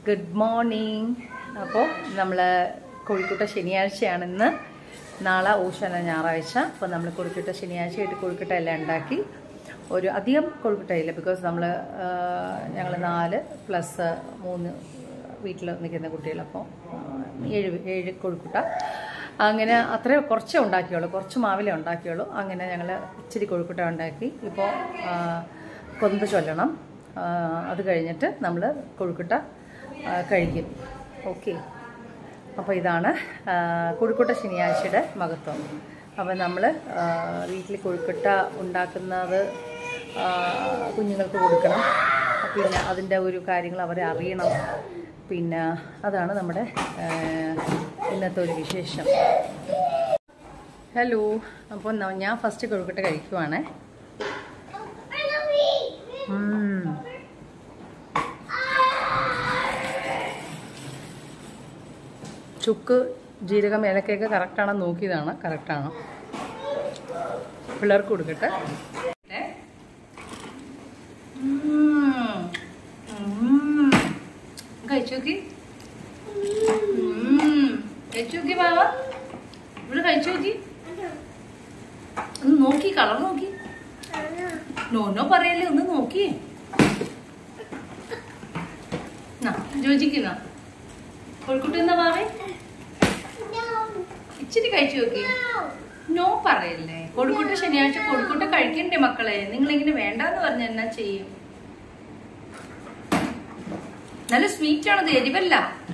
Good morning അപ്പോൾ നമ്മൾ കോഴിക്കോട്ടെ ശനിയാഴ്ചയാണ് ഇന്ന് നാളെ ഓശാന ഞായറാഴ്ച അപ്പോൾ നമ്മൾ കോഴിക്കോട്ടെ ശനിയാഴ്ചയായിട്ട് കോഴിക്കോട്ട എല്ലാം ഉണ്ടാക്കി ഒരു അധികം കോഴിക്കോട്ടയില്ല ബിക്കോസ് നമ്മൾ ഞങ്ങൾ നാല് പ്ലസ് മൂന്ന് വീട്ടിൽ നിൽക്കുന്ന കുട്ടികൾ അപ്പോൾ ഏഴ് ഏഴ് കോഴിക്കോട്ട അങ്ങനെ അത്രേ കുറച്ചേ ഉണ്ടാക്കിയുള്ളൂ കുറച്ച് മാവിലേ ഉണ്ടാക്കിയുള്ളൂ അങ്ങനെ ഞങ്ങൾ ഇച്ചിരി കോഴിക്കോട്ട ഉണ്ടാക്കി ഇപ്പോൾ കൊന്ത് ചൊല്ലണം ആ, അത് കഴിഞ്ഞിട്ട് നമ്മൾ കൊഴുക്കട്ട ആ, കഴിക്കും ഓക്കെ അപ്പോൾ ഇതാണ് ആ, കൊഴുക്കട്ട ശനിയാഴ്ചയുടെ മഹത്വം അപ്പോൾ നമ്മൾ വീട്ടിൽ കൊഴുക്കട്ട ഉണ്ടാക്കുന്നത് ആ, കുഞ്ഞുങ്ങൾക്ക് കൊടുക്കണം പിന്നെ അതിൻ്റെ ഒരു കാര്യങ്ങൾ അവരെ അറിയണം പിന്നെ അതാണ് നമ്മുടെ ആ, ഇന്നത്തെ ഒരു വിശേഷം ഹലോ അപ്പോൾ ന- ഞാൻ ഫസ്റ്റ് കൊഴുക്കട്ട കഴിക്കുവാണേ ഉം. ചുക്ക് ജീരകം ഏലക്കയൊക്കെ കറക്റ്റാണോ നോക്കിയതാണ് കറക്റ്റാണ് പിള്ളേർക്ക് കൊടുക്കട്ടെ ഉം. ഉം. കഴിച്ചു നോക്കി ഉം. കഴിച്ചു നോക്കി ബാബ ഇവിടെ കഴിച്ചു നോക്കി ഒന്ന് നോക്കി കളർ നോക്കി നോനോ പറയല്ലേ ഒന്ന് നോക്കി ജോജിക്കുന്ന കോഴിക്കോട്ട് എന്നാ പാവേ ഇച്ചിരി കഴിച്ചു നോക്കി നോ പറയല്ലേ കോഴിക്കോട്ട് ശനിയാഴ്ച കോഴിക്കോട്ട് കഴിക്കണ്ടേ മക്കളെ നിങ്ങൾ ഇങ്ങനെ വേണ്ടാന്ന് പറഞ്ഞ എന്നാ ചെയ്യും നല്ല സ്വീറ്റ് ആണത് എരിവല്ല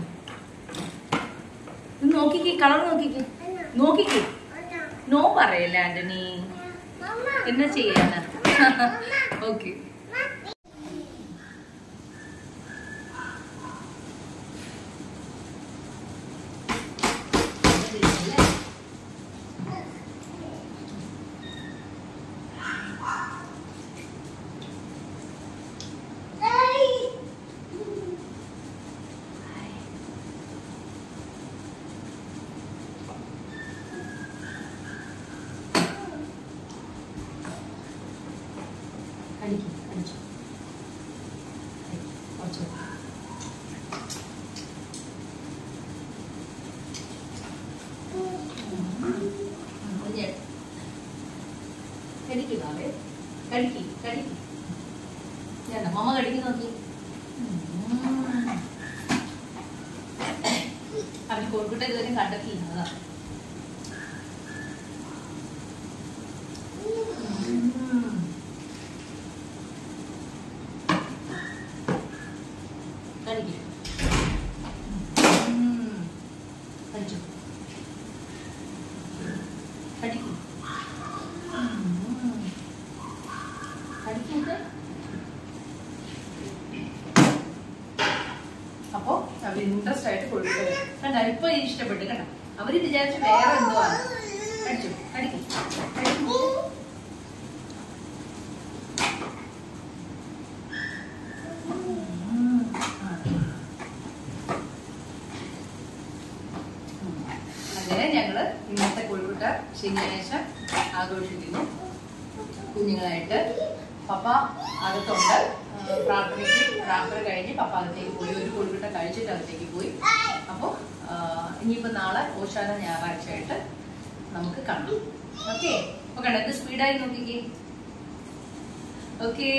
ഇത് നോക്കിക്കേ കളർ നോക്കിക്കേ നോക്കിക്കേ നോ പറയല്ലേ ആന്റണി എന്നാ ചെയ്യാനാ ഓക്കെ അടിക്കും അടിച്ചു കുറച്ച് കടിക്ക് ബാബേ കടിക്ക് കടിക്ക് ഞാൻ മമ്മ കടിക്ക് നോക്കി അവന് കോഴിക്കോട്ടെ ഇതുവരെ കണ്ടെത്തിയില്ല അതാ ഉം. കടിക്ക് ഉം. കടിച്ചു കടിക്ക് ഉം. കടിക്കട്ടെ അപ്പോ അവർ ഇൻട്രസ്റ്റ് ആയിട്ട് കൊടുക്കുക കണ്ട ഇപ്പൊ ഇഷ്ടപ്പെട്ടു കണ്ട അവര് വിചാരിച്ച വേറെ എന്തോ ആണ് കടിച്ചു കടിക്ക് കടിക്ക്. ഉം. ആ. അങ്ങനെ ഞങ്ങള് ഇന്നത്തെ കോഴിക്കോട്ട ശനിയാഴ്ച ആഘോഷിക്കുന്നു കുഞ്ഞുങ്ങളായിട്ട് പപ്പ അകത്തുണ്ട് ആ, പ്രാർത്ഥനയ്ക്ക് പ്രാർത്ഥന കഴിഞ്ഞ് പപ്പ അകത്തേക്ക് പോയി ഒരു കോഴിക്കോട്ട കഴിച്ചിട്ട് അകത്തേക്ക് പോയി അപ്പോൾ ഇനിയിപ്പോൾ നാളെ ഓശാന ഞായറാഴ്ച ആയിട്ട് നമുക്ക് കാണാം ഓക്കെ അപ്പോൾ കണ്ട ഇത് സ്പീഡായി നോക്കിക്കേ okay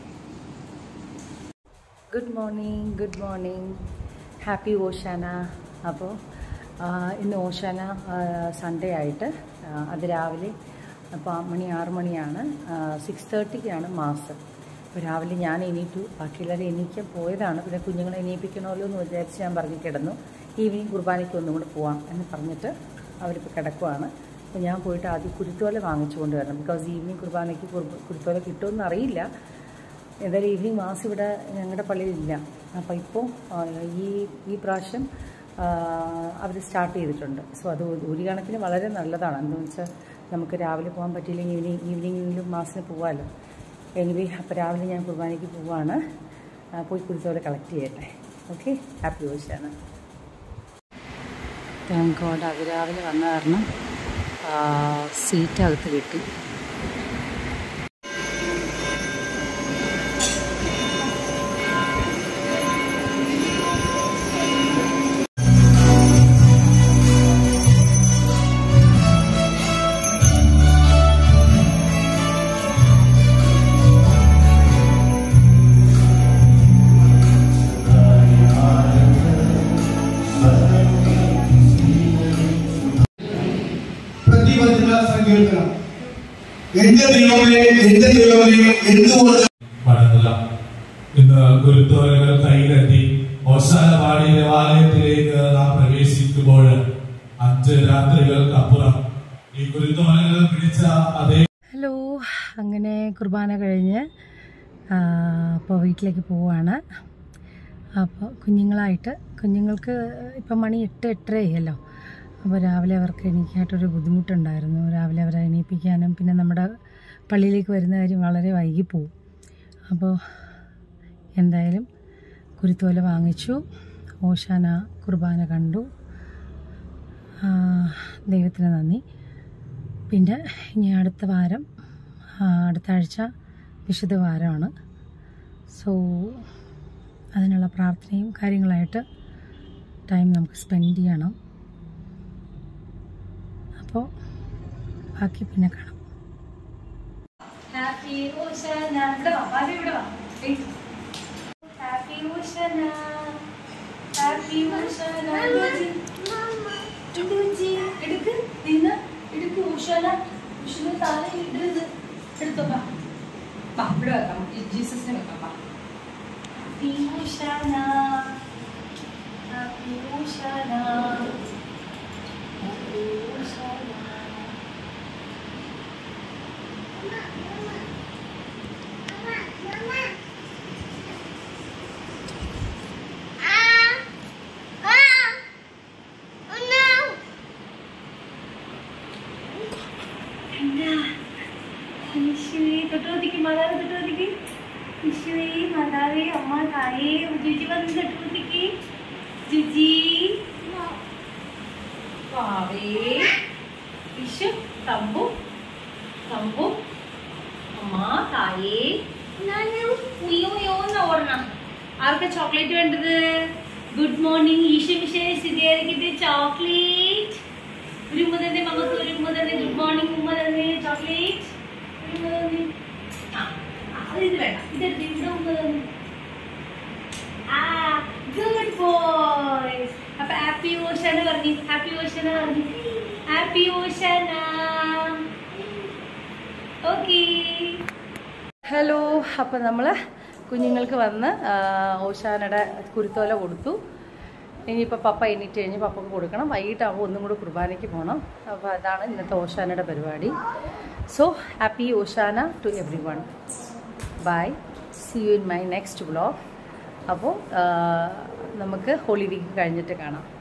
good morning good morning happy Hosanna അപ്പോൾ ഇന്ന് ഓശാന സൺഡേ ആയിട്ട് ആ, അത് രാവിലെ അപ്പോൾ മണി ആറ് മണിയാണ് സിക്സ് തേർട്ടിക്കാണ് മാസ് അപ്പോൾ രാവിലെ ഞാൻ എണീറ്റു ബാക്കിയുള്ളവരെ എണീക്കാൻ പോയതാണ് പിന്നെ കുഞ്ഞുങ്ങളെ എണീപ്പിക്കണമല്ലോ എന്ന് വിചാരിച്ച് ഞാൻ പറഞ്ഞു കിടന്നു ഈവനിങ് കുർബാനയ്ക്ക് ഒന്നും കൂടെ പോവാം എന്ന് പറഞ്ഞിട്ട് അവരിപ്പോൾ കിടക്കുവാണ് അപ്പോൾ ഞാൻ പോയിട്ട് ആദ്യം കുരുത്തോല വാങ്ങിച്ചു കൊണ്ടുവരണം ബിക്കോസ് ഈവനിങ് കുർബാനയ്ക്ക് കുർബ- കുരുത്തോല കിട്ടുമെന്ന് അറിയില്ല എന്തായാലും ഈവനിങ് മാസ് ഇവിടെ ഞങ്ങളുടെ പള്ളിയിലില്ല അപ്പോൾ ഇപ്പോൾ ഈ ഈ പ്രാവശ്യം അവർ സ്റ്റാർട്ട് ചെയ്തിട്ടുണ്ട് സോ അത് ഒരു- ഒരു കണക്കിന് വളരെ നല്ലതാണ് എന്താണെന്ന് വെച്ചാൽ നമുക്ക് രാവിലെ പോകാൻ പറ്റിയില്ലെങ്കിൽ ഈവനിങ് ഈവനിങ്ങിലും മാസിന് പോകാമല്ലോ എനിവേ അപ്പോൾ രാവിലെ ഞാൻ കുർബാനയ്ക്ക് പോവാണ് ആ, പോയി കുരുത്തോടെ കളക്ട് ചെയ്യട്ടെ ഓക്കെ ഹാപ്പി വോയിസാണ് താങ്ക് ഗോഡ് അതിരാവിലെ വന്ന കാരണം സീറ്റ് അകത്ത് കിട്ടി എന്റെ ദൈവമേ എന്റെ ദൈവമേ എന്തുകൊണ്ട് വണങ്ങുക ഇന്ന് ഗുരുത്വരങ്ങൾ കൈകെട്ടി ഓശാന പാടി ദേവാലയത്തിലേക്ക് നാം പ്രവേശിക്കുമ്പോൾ അഞ്ച് രാത്രികൾക്കപ്പുറം ഈ ഗുരുത്വരങ്ങൾ പിടിച്ച അതേ ഹലോ അങ്ങനെ കുർബാന കഴിഞ്ഞ് അപ്പോൾ വീട്ടിലേക്ക് പോവാണ് അപ്പോൾ കുഞ്ഞുങ്ങളായിട്ട് കുഞ്ഞുങ്ങൾക്ക് ഇപ്പം മണി എട്ട് എട്ടരയായല്ലോ അപ്പോൾ രാവിലെ അവർക്ക് എണീക്കായിട്ടൊരു ബുദ്ധിമുട്ടുണ്ടായിരുന്നു രാവിലെ അവരെ എണീപ്പിക്കാനും പിന്നെ നമ്മുടെ പള്ളിയിലേക്ക് വരുന്ന കാര്യം വളരെ വൈകി പോവും അപ്പോൾ എന്തായാലും കുരുത്തോല വാങ്ങിച്ചു ഓശാന കുർബാന കണ്ടു ആ, ദൈവത്തിന് നന്ദി പിന്നെ ഇനി അടുത്ത വാരം ആ, അടുത്ത ആഴ്ച വിശുദ്ധ വാരമാണ് സോ അതിനുള്ള പ്രാർത്ഥനയും കാര്യങ്ങളായിട്ട് ടൈം നമുക്ക് സ്പെൻഡ് ചെയ്യണം അപ്പോൾ ബാക്കി പിന്നെ കാണാം ഹാപ്പി ഓശാന ഇവിടെ വാ ബാബി ഇവിടെ വാ ഹാപ്പി ഓശാന ഹാപ്പി ഓശാന ഇടുജി എടുക്ക് നിന്ന് എടുക്ക് ഉഷാല ഉഷാല താല ഇടരുത് എടുത്തോ വാ വാ ഇവിടെ വെക്കാം ഈ ജീസസിനെ വെക്കാം വാ ഹാപ്പി ഉഷാല ഹാപ്പി ഉഷാല ഹാപ്പി ഉഷാല ഈശോയെ തൊട്ടുകൊതിക്ക് മാതാവ് തൊട്ടുകൊതിക്ക് ഈശോയെ മാതാവേ അമ്മ തായേ ജുജി വന്ന് തൊട്ടുകൊതിക്ക് ജുജി വാവേ ഈശോ തമ്പു തമ്പു അമ്മ തായേ ഉയ്യോ ഉയ്യോ എന്നാ ഓടണം ആർക്കാ ചോക്ലേറ്റ് വേണ്ടത് ഗുഡ് മോർണിംഗ് ഈശോ വിഷയ സ്ഥിതിയായിരിക്കട്ടെ ചോക്ലേറ്റ് ഒരു ഉമ്മ തന്നെ മമ്മക്ക് ഒരു ഉമ്മ തന്നെ ഗുഡ് മോർണിംഗ് ഉമ്മ തന്നെ ചോക്ലേറ്റ് ഒരു ഉമ്മ തന്നെ ആ ആ, അത് ഇത് വേണ്ട ഇതെടുത്ത് ഇവിടെ ഉമ്മ തന്നെ ആ ഗുഡ് ബോയ്സ് അപ്പൊ ഹാപ്പി ഓഷാന പറഞ്ഞു ഹാപ്പി ഓഷാന പറഞ്ഞു ഹാപ്പി ഓഷാന ഓക്കേ ഹലോ അപ്പം നമ്മൾ കുഞ്ഞുങ്ങൾക്ക് വന്ന് ആ, ഓശാനയുടെ കുരുത്തോല കൊടുത്തു ഇനിയിപ്പോൾ പപ്പ എണീറ്റ് കഴിഞ്ഞ് പപ്പക്ക് കൊടുക്കണം വൈകിട്ടാകുമ്പോൾ ഒന്നും കൂടി കുർബാനയ്ക്ക് പോകണം അപ്പോൾ അതാണ് ഇന്നത്തെ ഓശാനയുടെ പരിപാടി so happy Hosanna to everyone bye see you in my next vlog അപ്പോൾ നമുക്ക് ഹോളി വീക്ക് കഴിഞ്ഞിട്ട് കാണാം